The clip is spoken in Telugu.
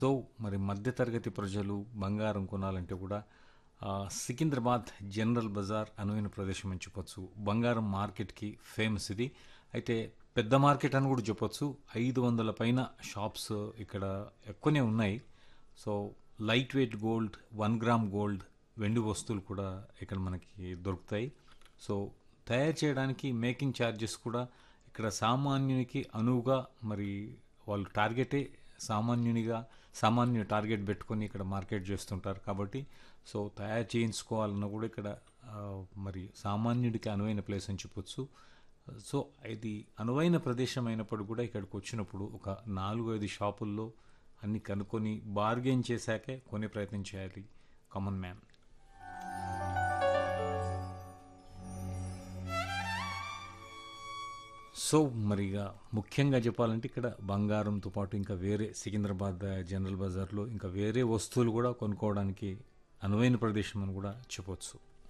సో మరి మధ్యతరగతి ప్రజలు బంగారం కొనాలంటే కూడా ఆ, సికింద్రాబాద్ జనరల్ బజార్ అనువైన ప్రదేశం అని చెప్పొచ్చు బంగారం మార్కెట్కి ఫేమస్ ఇది అయితే పెద్ద మార్కెట్ అని కూడా చెప్పొచ్చు ఐదు వందల పైన షాప్స్ ఇక్కడ ఎక్కువనే ఉన్నాయి so light weight gold one gram gold వెండి వస్తువులు కూడా ఇక్కడ మనకి దొరుకుతాయి సో తయారు చేయడానికి మేకింగ్ ఛార్జెస్ కూడా ఇక్కడ సామాన్యునికి అనువుగా మరి వాళ్ళు టార్గెటే సామాన్యునిగా సామాన్యు టార్గెట్ పెట్టుకొని ఇక్కడ మార్కెట్ చేస్తుంటారు కాబట్టి సో తయారు చేయించుకోవాలన్నా కూడా ఇక్కడ ఆ, మరి సామాన్యుడికి అనువైన ప్లేస్ అని చెప్పొచ్చు సో ఇది అనువైన ప్రదేశం అయినప్పుడు కూడా ఇక్కడికి వచ్చినప్పుడు ఒక నాలుగు ఐదు షాపుల్లో అన్ని కనుక్కొని బార్గెన్ చేశాకే కొనే ప్రయత్నం చేయాలి కామన్ మ్యాన్ సో మరిగా ముఖ్యంగా చెప్పాలంటే ఇక్కడ బంగారంతో పాటు ఇంకా వేరే సికింద్రాబాద్ జనరల్ బజార్లో ఇంకా వేరే వస్తువులు కూడా కొనుక్కోవడానికి అనువైన ప్రదేశం అని కూడా చెప్పొచ్చు